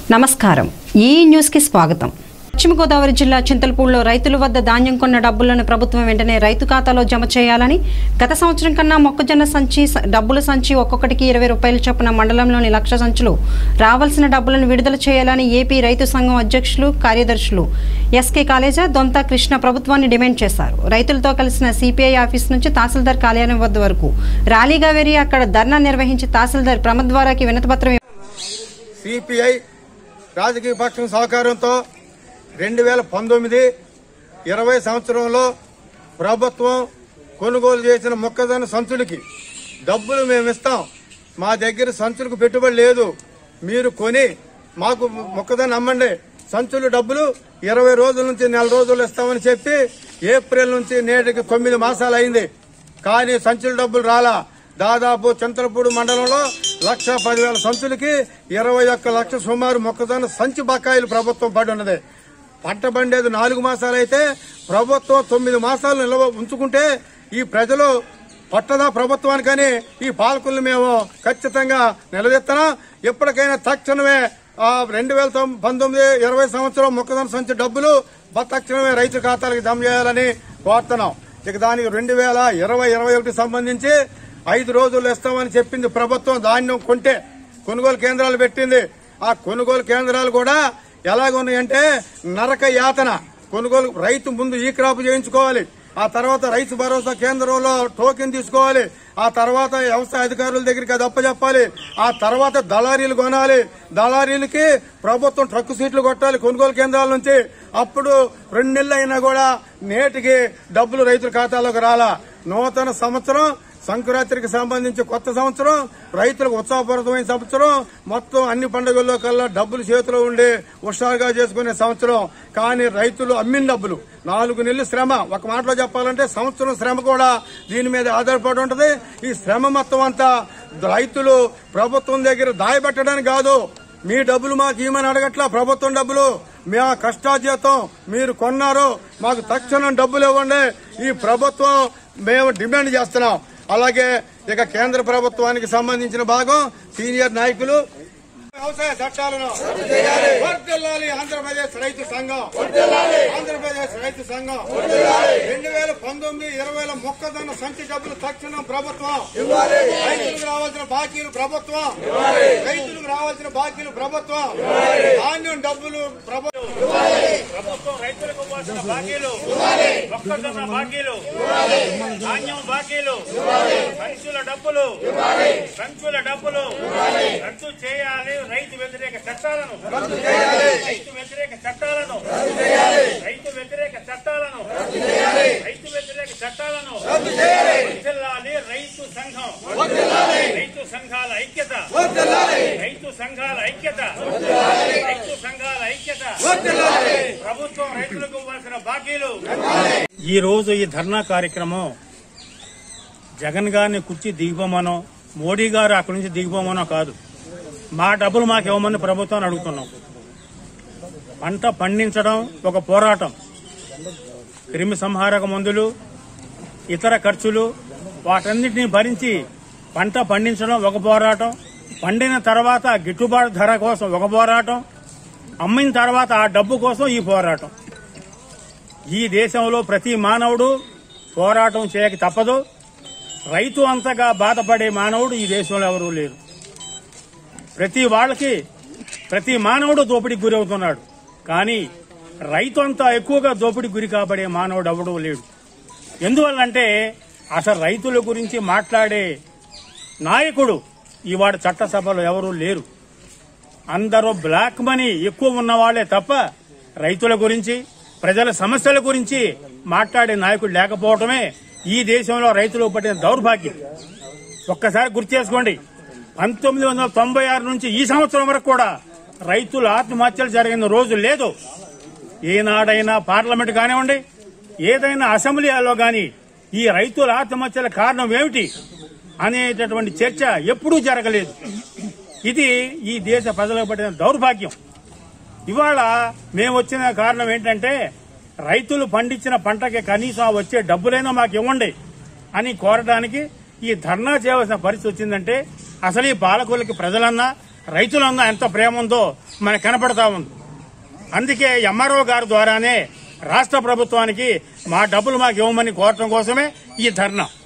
నమస్కారం ఈ న్యూస్కి స్వాగతం పశ్చిమ గోదావరి జిల్లా చింతలపూడిలో రైతుల వద్ద ధాన్యం కొన్న డబ్బులను ప్రభుత్వం వెంటనే రైతు ఖాతాలో జమ చేయాలని గత సంవత్సరం కన్నా మొక్కజొన్న సంచి స- డబ్బుల సంచి ఒక్కొక్కటికి ఇరవై రూపాయల చొప్పున మండలంలోని లక్ష సంచులు రావాల్సిన డబ్బులను విడుదల చేయాలని ఏపీ రైతు సంఘం అధ్యక్షులు కార్యదర్శులు ఎస్కే కాలేజా దొంత కృష్ణ ప్రభుత్వాన్ని డిమాండ్ చేశారు రైతులతో కలిసిన సిపిఐ ఆఫీస్ నుంచి తహసీల్దార్ కార్యాలయం వద్ద వరకు ర్యాలీగా వెళ్లి అక్కడ ధర్నా నిర్వహించి తహసీల్దార్ ప్రమద్వారాకి వినతిపత్రం సిపిఐ రాజకీయ పక్షం సహకారంతో రెండు వేల పంతొమ్మిది ఇరవై సంవత్సరంలో ప్రభుత్వం కొనుగోలు చేసిన మొక్కజొన్న సంచులకి డబ్బులు మేము ఇస్తాం మా దగ్గర సంచులకు పెట్టుబడి లేదు మీరు కొని మాకు మొక్కజొన్న అమ్మండి సంచులు డబ్బులు ఇరవై రోజుల నుంచి నెల రోజులు ఇస్తామని చెప్పి ఏప్రిల్ నుంచి నేటికి తొమ్మిది మాసాలు అయింది కానీ సంచుల డబ్బులు రాలా దాదాపు చింతలపూడి మండలంలో లక్ష పదివేల సంచులకి ఇరవై ఒక్క లక్ష సుమారు మొక్కజొన్న సంచి బకాయిలు ప్రభుత్వం పడి ఉన్నది పంట పండేది నాలుగు మాసాలు అయితే ప్రభుత్వం తొమ్మిది మాసాలు నిల్వ ఉంచుకుంటే ఈ ప్రజలు పట్టదా ప్రభుత్వానికని ఈ పాలకుల్ని మేము ఖచ్చితంగా నిలదీస్తున్నాం ఎప్పటికైనా తక్షణమే ఆ రెండు వేల తొమ్- పంతొమ్మిది ఇరవై సంవత్సరం మొక్కజొన్న సంచి డబ్బులు బ- తక్షణమే రైతు ఖాతాలకు జమ చేయాలని కోరుతున్నాం ఇక దానికి రెండు వేల ఇరవై ఇరవై ఒకటి సంబంధించి ఐదు రోజులు ఇస్తామని చెప్పింది ప్రభుత్వం ధాన్యం కొంటే కొనుగోలు కేంద్రాలు పెట్టింది ఆ కొనుగోలు కేంద్రాలు కూడా ఎలాగున్నాయంటే నరక యాతన కొనుగోలు రైతు ముందు ఈ క్రాప్ చేయించుకోవాలి ఆ తర్వాత రైతు భరోసా కేంద్రంలో టోకెన్ తీసుకోవాలి ఆ తర్వాత వ్యవసాయ అధికారుల దగ్గరికి అది అప్పచెప్పాలి ఆ తర్వాత దళారీలు కొనాలి దళారీలకి ప్రభుత్వం ట్రక్కు సీట్లు కొట్టాలి కొనుగోలు కేంద్రాల నుంచి అప్పుడు రెండు నెలలు అయినా కూడా నేటికి డబ్బులు రైతుల ఖాతాలోకి రాలా నూతన సంవత్సరం సంక్రాంతికి సంబంధించి కొత్త సంవత్సరం రైతులకు ఉత్సాహపూరితమైన సంవత్సరం మొత్తం అన్ని పండుగల్లో కల్లా డబ్బులు చేతిలో ఉండి హుషారుగా చేసుకునే సంవత్సరం కానీ రైతులు అమ్మిన డబ్బులు నాలుగు నెలలు శ్రమ ఒక మాటలో చెప్పాలంటే సంవత్సరం శ్రమ కూడా దీని మీద ఆధారపడి ఉంటది ఈ శ్రమ మొత్తం అంతా రైతులు ప్రభుత్వం దగ్గర దాయబెట్టడానికి కాదు మీ డబ్బులు మాకు ఇవ్వమని అడగట్లా ప్రభుత్వం డబ్బులు మా కష్టాజీతం మీరు కొన్నారు మాకు తక్షణం డబ్బులు ఇవ్వండి ఈ ప్రభుత్వం మేము డిమాండ్ చేస్తున్నాం అలాగే ఇక కేంద్ర ప్రభుత్వానికి సంబంధించిన భాగం సీనియర్ నాయకులు వ్యవసాయ చట్టాలను వర్ధిల్లాలి ఆంధ్రప్రదేశ్ రైతు సంఘం ఆంధ్రప్రదేశ్ రైతు సంఘం రెండు వేల పంతొమ్మిది ఇరవైల మొక్కజొన్న సంచి డబ్బులు తక్షణం ప్రభుత్వం రైతులకు రావాల్సిన బాకీలు ప్రభుత్వం రైతులకు రావాల్సిన బాకీలు ప్రభుత్వం ధాన్యం డబ్బులు ప్రభుత్వం ప్రభుత్వం రైతులకు ఇవ్వాల్సిన బాకీలు మొక్కజొన్న బాకీలు ధాన్యం బాకీలు సంచుల డబ్బులు సంచుల డబ్బులు రద్దు చేయాలి రైతు వ్యతిరేక చట్టాలను రైతు వ్యతిరేక చట్టాలను రైతు వ్యతిరేక చట్టాలను రైతు వ్యతిరేక చట్టాలను వర్ధిల్లాలి రైతు సంఘం రైతు సంఘాల ఐక్యత రైతు సంఘాల ఐక్యత రైతు సంఘాల ఐక్యత ప్రభుత్వం రైతులకు ఇవ్వాల్సిన బాకీలు ఈ రోజు ఈ ధర్నా కార్యక్రమం జగన్ గారిని కుర్చీ దిగిపోమనో మోడీ గారు అక్కడి నుంచి దిగిపోమనో కాదు మా డబ్బులు మాకు ఇవ్వమని ప్రభుత్వాన్ని అడుగుతున్నాం పంట పండించడం ఒక పోరాటం క్రిమి సంహారక మందులు ఇతర ఖర్చులు వాటన్నిటిని భరించి పంట పండించడం ఒక పోరాటం పండిన తర్వాత గిట్టుబాటు ధర కోసం ఒక పోరాటం అమ్మిన తర్వాత ఆ డబ్బు కోసం ఈ పోరాటం ఈ దేశంలో ప్రతి మానవుడు పోరాటం చేయక తప్పదు రైతు అంతగా బాధపడే మానవుడు ఈ దేశంలో ఎవరూ లేరు ప్రతి వాళ్ళకి ప్రతి మానవుడు దోపిడీకి గురవుతున్నాడు కానీ రైతు అంతా ఎక్కువగా దోపిడీకి గురి కాబడే మానవుడు ఎవడూ లేడు ఎందువల్లంటే అసలు రైతుల గురించి మాట్లాడే నాయకుడు ఇవాడ చట్టసభలో ఎవరూ లేరు అందరూ బ్లాక్ మనీ ఎక్కువ ఉన్న వాళ్లే తప్ప రైతుల గురించి ప్రజల సమస్యల గురించి మాట్లాడే నాయకుడు లేకపోవటమే ఈ దేశంలో రైతులకు పట్టిన దౌర్భాగ్యం ఒక్కసారి గుర్తు చేసుకోండి పంతొమ్మిది వందల తొంభై ఆరు నుంచి ఈ సంవత్సరం వరకు కూడా రైతుల ఆత్మహత్యలు జరిగిన రోజు లేదు ఏనాడైనా పార్లమెంట్ కానివ్వండి ఏదైనా అసెంబ్లీలో గాని ఈ రైతుల ఆత్మహత్యల కారణం ఏమిటి అనేటటువంటి చర్చ ఎప్పుడూ జరగలేదు ఇది ఈ దేశ ప్రజలకు పట్టిన దౌర్భాగ్యం ఇవాళ మేము వచ్చిన కారణం ఏంటంటే రైతులు పండించిన పంటకి కనీసం ఆ వచ్చే డబ్బులైనా మాకు ఇవ్వండి అని కోరడానికి ఈ ధర్నా చేయవలసిన పరిస్థితి వచ్చిందంటే అసలు ఈ పాలకులకి ప్రజలన్నా రైతులంగా ఎంత ప్రేమ ఉందో మనకు కనపడతా ఉంది అందుకే ఎంఆర్ఓ గారి ద్వారానే రాష్ట్ర ప్రభుత్వానికి మా డబ్బులు మాకు ఇవ్వమని కోరటం కోసమే ఈ ధర్నా